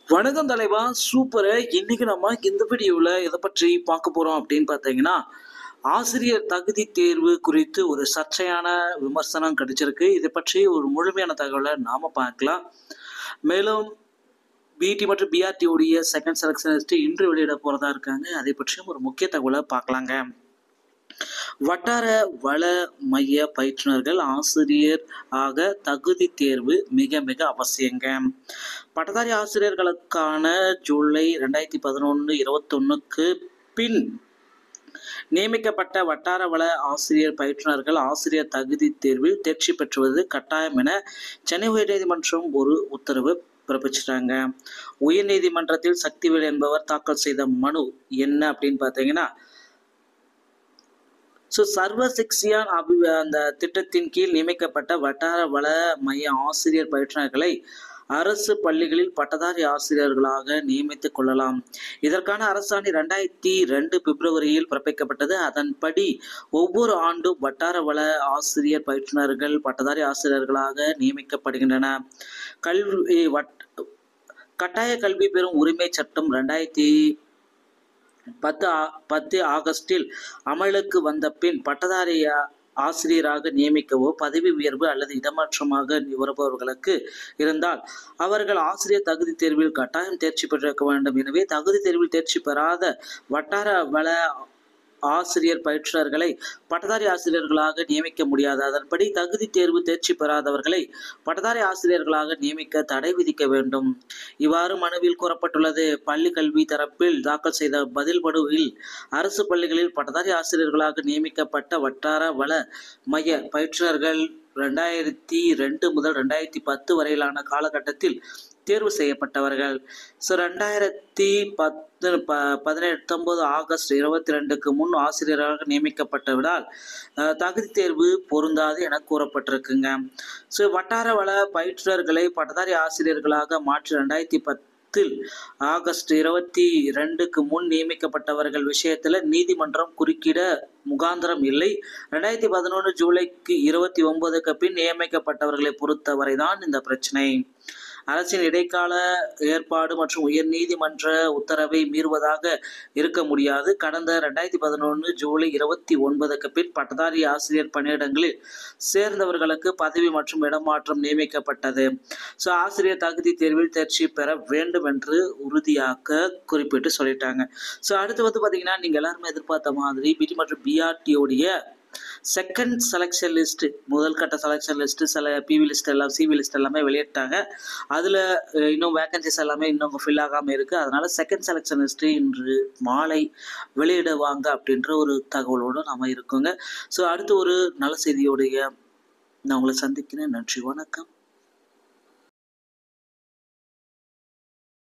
வணக்கம் தலைவா சூப்பரு இன்னைக்கு நம்ம இந்த வீடியோவில் எதை பற்றி பார்க்க போகிறோம் அப்படின்னு பார்த்தீங்கன்னா ஆசிரியர் தகுதி தேர்வு குறித்து ஒரு சர்ச்சையான விமர்சனம் கிடைச்சிருக்கு இதை பற்றி ஒரு முழுமையான தகவலை நாம் பார்க்கலாம் மேலும் பிடி மற்றும் பிஆர்டி உடைய செகண்ட் செலக்ஷன் லிஸ்ட் இன்று வெளியிட போகிறதா இருக்காங்க அதை பற்றியும் ஒரு முக்கிய தகவலை பார்க்கலாங்க வட்டார வள மைய பயிற்றுனர்கள் ஆசிரியர் ஆக தகுதி தேர்வு மிக மிக அவசியங்க பட்டதாரி ஆசிரியர்களுக்கான ஜூலை ரெண்டாயிரத்தி பதினொன்று இருபத்தொன்னுக்கு பின் நியமிக்கப்பட்ட வட்டார வள ஆசிரியர் பயிற்றுனர்கள் ஆசிரியர் தகுதி தேர்வில் தேர்ச்சி பெற்றுவது கட்டாயம் என சென்னை உயர்நீதிமன்றம் ஒரு உத்தரவு பிறப்பிச்சிட்டாங்க உயர்நீதிமன்றத்தில் சக்திவேல் என்பவர் தாக்கல் செய்த மனு என்ன அப்படின்னு பார்த்தீங்கன்னா ஸோ சர்வ சிக்ஷியான் அபி அந்த திட்டத்தின் கீழ் நியமிக்கப்பட்ட வட்டார வள மைய ஆசிரியர் பயிற்றுனர்களை அரசு பள்ளிகளில் பட்டதாரி ஆசிரியர்களாக நியமித்துக் கொள்ளலாம் இதற்கான அரசாணை ரெண்டாயிரத்தி ரெண்டு பிப்ரவரியில் பிறப்பிக்கப்பட்டது அதன்படி ஒவ்வொரு ஆண்டும் வட்டார வள ஆசிரியர் பயிற்றுனர்கள் பட்டதாரி ஆசிரியர்களாக நியமிக்கப்படுகின்றன கல்வி வட் கட்டாய கல்வி பெறும் உரிமை சட்டம் ரெண்டாயிரத்தி பத்து ஆ- பத்து ஆகஸ்டில் அமலுக்கு வந்த பின் பட்டதாரி ஆ- ஆசிரியராக நியமிக்கவோ பதவி உயர்வு அல்லது இடமாற்றமாக வருபவர்களுக்கு இருந்தால் அவர்கள் ஆசிரியர் தகுதி தேர்வில் கட்டாயம் தேர்ச்சி பெற்றிருக்க வேண்டும் எனவே தகுதி தேர்வில் தேர்ச்சி பெறாத வட்டார வள ஆசிரியர் பயிற்றுனர்களை பட்டதாரி ஆசிரியர்களாக நியமிக்க முடியாது அதன்படி தகுதி தேர்வு தேர்ச்சி பெறாதவர்களை பட்டதாரி ஆசிரியர்களாக நியமிக்க தடை விதிக்க வேண்டும் இவ்வாறு மனுவில் கூறப்பட்டுள்ளது பள்ளி கல்வி தரப்பில் தாக்கல் செய்த பதில் மனுவில் அரசு பள்ளிகளில் பட்டதாரி ஆசிரியர்களாக நியமிக்கப்பட்ட வட்டார வள மைய பயிற்றுனர்கள் ரெண்டாயிரத்தி ரெண்டு முதல் ரெண்டாயிரத்தி பத்து வரையிலான காலகட்டத்தில் தேர்வு செய்யப்பட்டவர்கள் ஸோ ரெண்டாயிரத்தி பத்து ப பதினெட்டொம்பது ஆகஸ்ட் இருபத்தி ரெண்டுக்கு முன் ஆசிரியராக நியமிக்கப்பட்டவிடால் அஹ், தகுதி தேர்வு பொருந்தாது என கூறப்பட்டிருக்குங்க ஸோ வட்டார வள பயிற்றுனர்களை பட்டதாரி ஆசிரியர்களாக மாற்றி ரெண்டாயிரத்தி பத்தில் ஆகஸ்ட் இருபத்தி ரெண்டுக்கு முன் நியமிக்கப்பட்டவர்கள் விஷயத்தில் நீதிமன்றம் குறுக்கிட முகாந்திரம் இல்லை ரெண்டாயிரத்தி பதினொன்று ஜூலைக்கு இருபத்தி ஒன்பதுக்கு பின் நியமிக்கப்பட்டவர்களை பொறுத்தவரை தான் இந்த பிரச்சனை அரசின் இடைக்கால ஏற்பாடு மற்றும் உயர் நீதிமன்ற உத்தரவை மீறுவதாக இருக்க முடியாது கடந்த ரெண்டாயிரத்தி பதினொன்று ஜூலை இருபத்தி ஒன்பதுக்கு பின் பட்டதாரி ஆசிரியர் பணியிடங்களில் சேர்ந்தவர்களுக்கு பதவி மற்றும் இடமாற்றம் நியமிக்கப்பட்டது ஸோ ஆசிரியர் தகுதி தேர்வில் தேர்ச்சி பெற வேண்டும் என்று உறுதியாக்க குறிப்பிட்டு சொல்லிட்டாங்க ஸோ அடுத்து வந்து பார்த்தீங்கன்னா நீங்கள் எல்லாருமே எதிர்பார்த்த மாதிரி பிடி மற்றும் பிஆர்டியோடைய செகண்ட் செலெக்ஷன் லிஸ்ட் முதல் கட்ட செலெக்ஷன் லிஸ்ட் சில பிவி லிஸ்ட் எல்லாம் சிவி லிஸ்ட் எல்லாமே வெளியிட்டாங்க அதில் இன்னும் வேகன்சிஸ் எல்லாமே இன்னும் ஃபில் ஆகாமல் இருக்குது அதனால செகண்ட் செலெக்ஷன் லிஸ்ட் இன்று மாலை வெளியிடுவாங்க அப்படின்ற ஒரு தகவலோடு நாம இருக்கோங்க ஸோ அடுத்து ஒரு நல்ல செய்தியோடைய நான் உங்களை சந்திக்கிறேன் நன்றி வணக்கம்